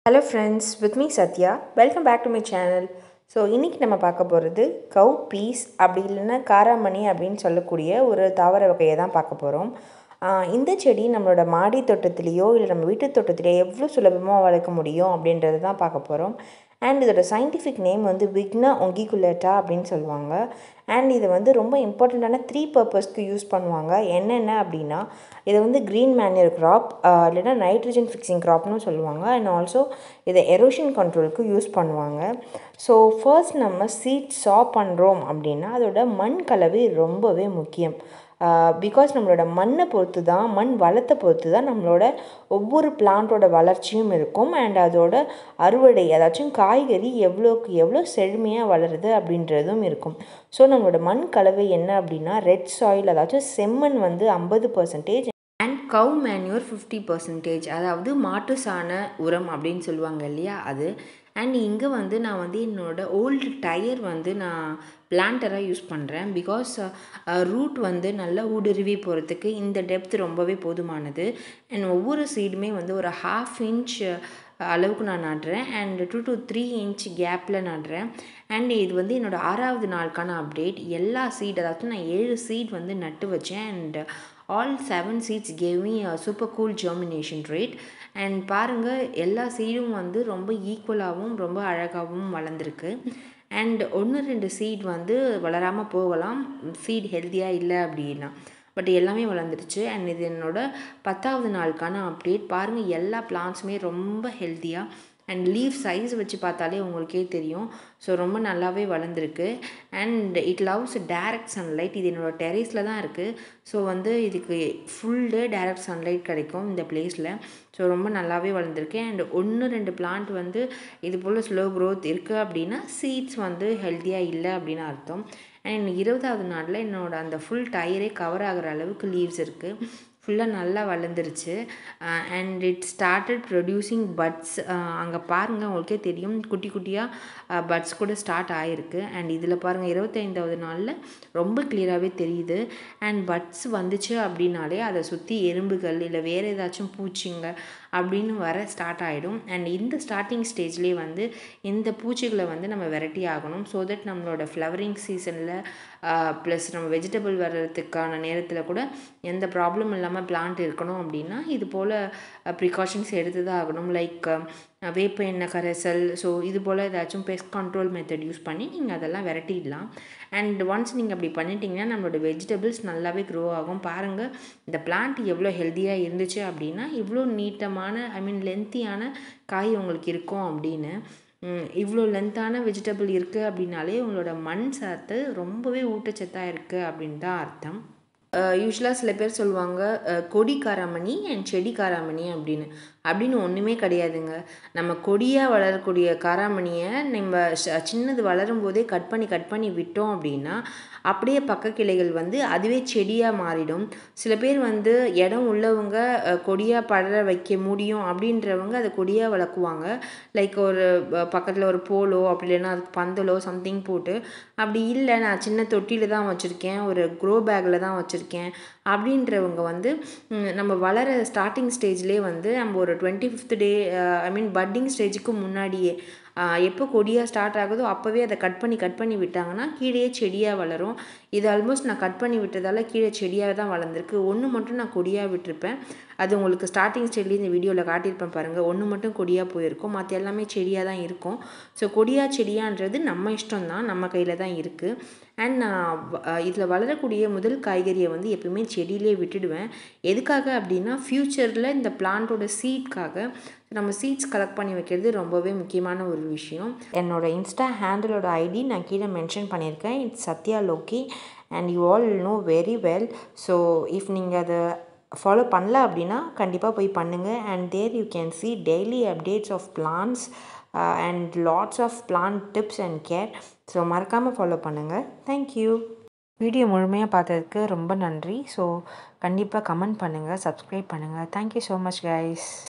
hello friends with me Sathya welcome back to my channel so இன்றைக்கி நம்ம பார்க்க போகிறது கவ் பீஸ் அப்படி இல்லைன்னா காராமணி அப்படின்னு சொல்லக்கூடிய ஒரு தாவர வகையை தான் பார்க்க போகிறோம் இந்த செடி நம்மளோட மாடி தோட்டத்திலேயோ இல்லை நம்ம வீட்டு தோட்டத்திலேயோ எவ்வளோ சுலபமாக வளர்க்க முடியும் அப்படின்றது தான் பார்க்க போகிறோம் அண்ட் இதோட சயின்டிஃபிக் நேம் வந்து விக்னா ஒங்கிகுலேட்டா அப்படின்னு சொல்லுவாங்க அண்ட் இது வந்து ரொம்ப இம்பார்ட்டண்ட்டான த்ரீ பர்பஸ்க்கு யூஸ் பண்ணுவாங்க என்னென்ன அப்படின்னா இதை வந்து க்ரீன் மேனியர் க்ராப் இல்லைன்னா நைட்ரஜன் ஃபிக்ஸிங் க்ராப்னு சொல்லுவாங்க அண்ட் ஆல்சோ இதை எரோஷன் கண்ட்ரோலுக்கு யூஸ் பண்ணுவாங்க ஸோ ஃபர்ஸ்ட் நம்ம சீட் சா பண்ணுறோம் அப்படின்னா அதோட மண் கலவை ரொம்பவே முக்கியம் பிகாஸ் நம்மளோட மண்ணை பொறுத்து தான் மண் வளத்தை பொறுத்து தான் நம்மளோட ஒவ்வொரு பிளான்ட்டோட வளர்ச்சியும் இருக்கும் அண்ட் அதோட அறுவடை அதாச்சும் காய்கறி எவ்வளோக்கு எவ்வளோ செழுமையாக வளருது அப்படின்றதும் இருக்கும் ஸோ நம்மளோட மண் கலவை என்ன அப்படின்னா ரெட் சாயில் அதாச்சும் செம்மண் வந்து ஐம்பது percentage and cow manure fifty percentage அதாவது மாட்டு சாண உரம் அப்படின்னு சொல்லுவாங்க இல்லையா அது அண்ட் இங்கே வந்து நான் வந்து என்னோடய ஓல்டு டயர் வந்து நான் பிளான்டராக யூஸ் பண்ணுறேன் பிகாஸ் ரூட் வந்து நல்லா ஊடுருவி போகிறதுக்கு இந்த டெப்த் ரொம்பவே போதுமானது அண்ட் ஒவ்வொரு சீடுமே வந்து ஒரு ஹாஃப் இன்ச் அளவுக்கு நான் நடுறேன் and two to three inch கேப்பில் நடுறேன் அண்ட் இது வந்து என்னோடய ஆறாவது நாளுக்கான அப்டேட் எல்லா சீட் அதாவது நான் ஏழு சீட் வந்து நட்டு வச்சேன் and all seven seeds gave me super cool germination rate and பாருங்கள் எல்லா சீடும் வந்து ரொம்ப ஈக்குவலாகவும் ரொம்ப அழகாகவும் வளர்ந்துருக்கு அண்ட் ஒன்று ரெண்டு சீட் வந்து வளராமல் போகலாம் சீட் ஹெல்த்தியாக இல்லை அப்படின்னா பட் எல்லாமே வளர்ந்துருச்சு அண்ட் இது என்னோடய பத்தாவது நாளுக்கான அப்டேட் பாருங்கள் எல்லா பிளான்ஸுமே ரொம்ப ஹெல்த்தியாக அண்ட் லீவ் சைஸ் வச்சு பார்த்தாலே உங்களுக்கே தெரியும் ஸோ ரொம்ப நல்லாவே வளர்ந்துருக்கு and it loves direct sunlight இது என்னோடய டெரேஸில் தான் இருக்குது ஸோ வந்து இதுக்கு ஃபுல் டே டேரக்ட் சன்லைட் கிடைக்கும் இந்த பிளேஸில் ஸோ ரொம்ப நல்லாவே வளர்ந்துருக்கு அண்ட் ஒன்று ரெண்டு பிளான்ட் வந்து இது போல் ஸ்லோ க்ரோத் இருக்குது அப்படின்னா சீட்ஸ் வந்து ஹெல்த்தியாக இல்லை அப்படின்னு அர்த்தம் அண்ட் இருபதாவது நாளில் என்னோடய அந்த ஃபுல் டயரே கவர் ஆகிற அளவுக்கு லீவ்ஸ் இருக்குது ஃபுல்லாக நல்லா வளர்ந்துருச்சு and it started producing buds அங்கே பாருங்கள் உங்களுக்கே தெரியும் குட்டி குட்டியாக பட்ஸ் கூட ஸ்டார்ட் ஆகிருக்கு அண்ட் இதில் பாருங்கள் இருபத்தைந்தாவது நாளில் ரொம்ப கிளியராகவே தெரியுது அண்ட் பட்ஸ் வந்துச்சு அப்படின்னாலே அதை சுற்றி எறும்புகள் இல்லை வேறு ஏதாச்சும் பூச்சிங்க அப்படின்னு வர ஸ்டார்ட் ஆகிடும் அண்ட் இந்த ஸ்டார்டிங் ஸ்டேஜ்லேயே வந்து இந்த பூச்சிகளை வந்து நம்ம வெரைட்டி ஆகணும் ஸோ தட் நம்மளோட ஃப்ளவரிங் சீசனில் ப்ளஸ் நம்ம வெஜிடபிள் வர்றதுக்கான நேரத்தில் கூட எந்த ப்ராப்ளம் இல்லாமல் பிளான்ட் இருக்கணும் அப்படின்னா இது போல் ப்ரிகாஷன்ஸ் எடுத்து தான் ஆகணும் லைக் வேப்ப எண்ணெய் கரைசல் ஸோ இது போல் ஏதாச்சும் பெஸ்ட் கண்ட்ரோல் மெத்தட் யூஸ் பண்ணி நீங்கள் அதெல்லாம் விரட்டிடலாம் அண்ட் ஒன்ஸ் நீங்கள் அப்படி பண்ணிட்டீங்கன்னா நம்மளோட வெஜிடபிள்ஸ் நல்லாவே க்ரோ ஆகும் பாருங்கள் இந்த பிளான்ட் எவ்வளோ ஹெல்த்தியாக இருந்துச்சு அப்படின்னா இவ்வளோ நீட்டமான ஐ மீன் லென்த்தியான காய் உங்களுக்கு இருக்கும் அப்படின்னு இவ்வளோ லென்த்தான வெஜிடபிள் இருக்குது அப்படின்னாலே உங்களோட மண் சத்து ரொம்பவே ஊட்டச்சத்தாக இருக்குது அப்படின்னு தான் அர்த்தம் யூஸ்வலாக சில பேர் சொல்லுவாங்க கொடி காராமணி அண்ட் செடி காராமணி அப்படின்னு அப்படின்னு ஒன்றுமே கிடையாதுங்க நம்ம கொடியாக வளரக்கூடிய காராமணியை நம்ம சின்னது வளரும் போதே கட் பண்ணி கட் பண்ணி விட்டோம் அப்படின்னா அப்படியே பக்க கிளைகள் வந்து அதுவே செடியாக மாறிடும் சில பேர் வந்து இடம் உள்ளவங்க கொடியாக படர வைக்க முடியும் அப்படின்றவங்க அதை கொடியாக வளர்க்குவாங்க லைக் ஒரு பக்கத்தில் ஒரு போலோ அப்படி இல்லைன்னா அதுக்கு பந்தலோ சம்திங் போட்டு அப்படி இல்லை நான் சின்ன தொட்டியில் தான் வச்சுருக்கேன் ஒரு க்ரோ பேக்கில் தான் வச்சுருக்கேன் அப்படின்றவங்க வந்து நம்ம வளர ஸ்டார்டிங் ஸ்டேஜ்லேயே வந்து நம்ம ஒரு twenty fifth day I mean budding ஸ்டேஜுக்கு முன்னாடியே எப்போ கொடியாக ஸ்டார்ட் ஆகுதோ அப்போவே அதை கட் பண்ணி கட் பண்ணி விட்டாங்கன்னா கீழே செடியாக வளரும் இது ஆல்மோஸ்ட் நான் கட் பண்ணி விட்டதால் கீழே செடியாக தான் வளர்ந்துருக்கு ஒன்று மட்டும் நான் கொடியாக விட்டுருப்பேன் அது உங்களுக்கு ஸ்டார்டிங் ஸ்டேட்லேயே இந்த வீடியோவில் காட்டியிருப்பேன் பாருங்கள் ஒன்று மட்டும் கொடியாக போயிருக்கும் மற்ற எல்லாமே செடியாக தான் இருக்கும் ஸோ கொடியாக செடியான்றது நம்ம இஷ்டம் தான் நம்ம கையில் தான் இருக்குது அண்ட் நான் இதில் வளரக்கூடிய முதல் காய்கறியை வந்து எப்பயுமே செடியிலே விட்டுடுவேன் எதுக்காக அப்படின்னா ஃப்யூச்சரில் இந்த பிளான்ட்டோட சீட்காக நம்ம சீட்ஸ் கலெக்ட் பண்ணி வைக்கிறது ரொம்பவே முக்கியமான ஒரு விஷயம் என்னோடய இன்ஸ்டா ஹேண்டிலோட ஐடி நான் கீழே மென்ஷன் பண்ணியிருக்கேன் it's Sathya Loki and you all know very well so if நீங்கள் அதை ஃபாலோ பண்ணல அப்படின்னா கண்டிப்பாக போய் பண்ணுங்கள் and there you can see daily updates of plants and lots of plant tips and care so மறக்காமல் ஃபாலோ பண்ணுங்கள் தேங்க்யூ வீடியோ முழுமையாக பார்த்ததுக்கு ரொம்ப நன்றி ஸோ கண்டிப்பாக கமெண்ட் பண்ணுங்கள் சப்ஸ்கிரைப் பண்ணுங்கள் தேங்க்யூ ஸோ மச் கைஸ்